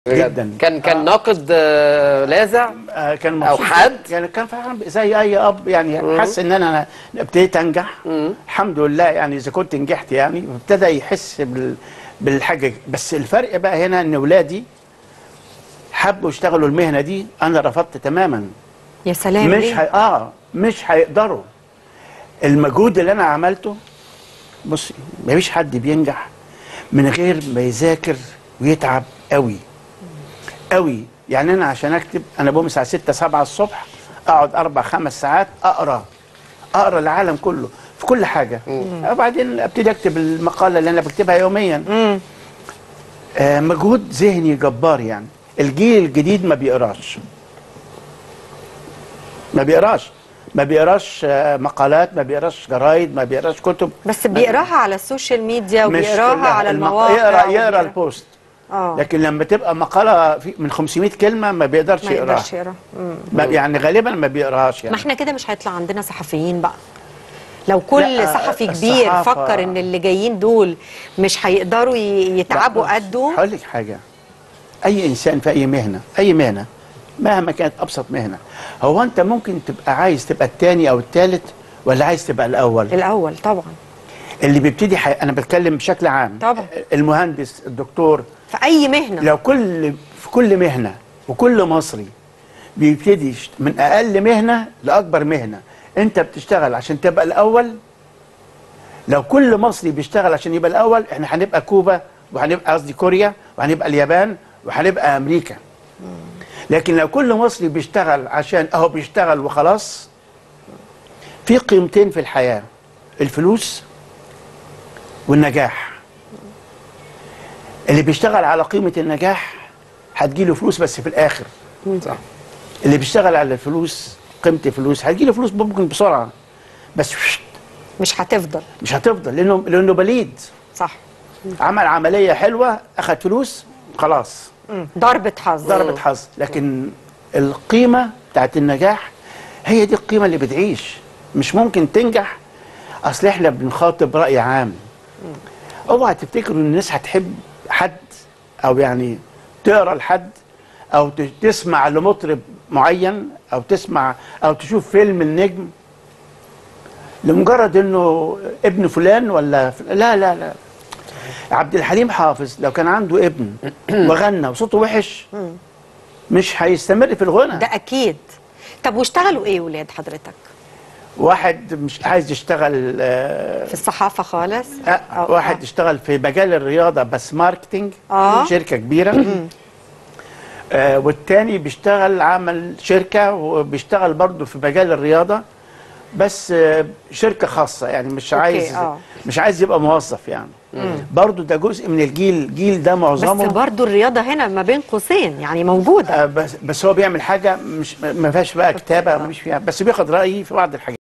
جدا كان كان ناقد آه، لاذع آه، كان أو مبسوط حد؟ يعني كان فعلا زي اي اب يعني حس ان انا ابتديت انجح الحمد لله يعني اذا كنت نجحت يعني ابتدى يحس بال بالحاجه بس الفرق بقى هنا ان اولادي حبوا يشتغلوا المهنه دي انا رفضت تماما يا سلام مش ليه؟ هي... اه مش هيقدروا المجهود اللي انا عملته بصي مفيش حد بينجح من غير ما يذاكر ويتعب قوي قوي يعني انا عشان اكتب انا بقوم الساعه 6 7 الصبح اقعد اربع خمس ساعات اقرا اقرا العالم كله في كل حاجه وبعدين ابتدي اكتب المقاله اللي انا بكتبها يوميا آه مجهود ذهني جبار يعني الجيل الجديد ما بيقراش ما بيقراش ما بيقراش آه، مقالات ما بيقراش جرايد ما بيقراش كتب بس بيقراها على السوشيال ميديا مش وبيقراها كلها. على المق- المواقع يقرا يقرا وبيقرا- البوست اه لكن لما تبقى مقاله في من 500 كلمه ما بيقدرش ما يقراها يقدرش يقرا مم. ما- يعني غالبا ما بيقراهاش يعني ما احنا كده مش هيطلع عندنا صحفيين بقى لو كل لا، صحفي كبير الصحافة- فكر ان اللي جايين دول مش هيقدروا ي- يتعبوا لا، قده هقول لك حاجه اي انسان في اي مهنه اي مهنه مهما كانت ابسط مهنه هو انت ممكن تبقى عايز تبقى الثاني او الثالث ولا عايز تبقى الاول الاول طبعا اللي بيبتدي حي... انا بتكلم بشكل عام طبعا. المهندس الدكتور في اي مهنه لو كل في كل مهنه وكل مصري بيبتدي يشت- من اقل مهنه لاكبر مهنه انت بتشتغل عشان تبقى الاول لو كل مصري بيشتغل عشان يبقى الاول احنا هنبقى كوبا وهنبقى قصدي كوريا وهنبقى اليابان وهنبقى امريكا لكن لو كل مصري بيشتغل عشان اهو بيشتغل وخلاص في قيمتين في الحياه الفلوس والنجاح اللي بيشتغل على قيمة النجاح هتجيله فلوس بس في الآخر صح اللي بيشتغل على الفلوس قيمة الفلوس هتجيله فلوس ممكن بسرعة بس مش هتفضل مش هتفضل لأنه لأنه بليد صح عمل عملية حلوة أخد فلوس خلاص مم. ضربة حظ ضربة حظ لكن القيمة بتاعت النجاح هي دي القيمة اللي بتعيش مش ممكن تنجح أصل إحنا بنخاطب رأي عام اوعى تفتكروا ان الناس هتحب حد او يعني تقرا لحد او ت- تسمع لمطرب معين او تسمع او تشوف فيلم النجم لمجرد انه ابن فلان ولا ف... لا لا لا عبد الحليم حافظ لو كان عنده ابن وغنى وصوته وحش مش هيستمر في الغنى ده اكيد طب واشتغلوا ايه ولاد حضرتك واحد مش عايز يشتغل آه، في الصحافه خالص آه، أو- واحد يشتغل في مجال الرياضه بس ماركتينج آه. شركه كبيره آه والتاني بيشتغل عمل شركه وبيشتغل برضه في مجال الرياضه بس آه شركه خاصه يعني مش أوكي، عايز آه. مش عايز يبقى موظف يعني برضه ده جزء من الجيل الجيل ده بس معظمه برضو الرياضه هنا ما بين قوسين يعني موجوده آه بس بس هو بيعمل حاجه مش ما فيهاش بقى كتابه مش فيها بس بياخد رايي في بعض الحاجات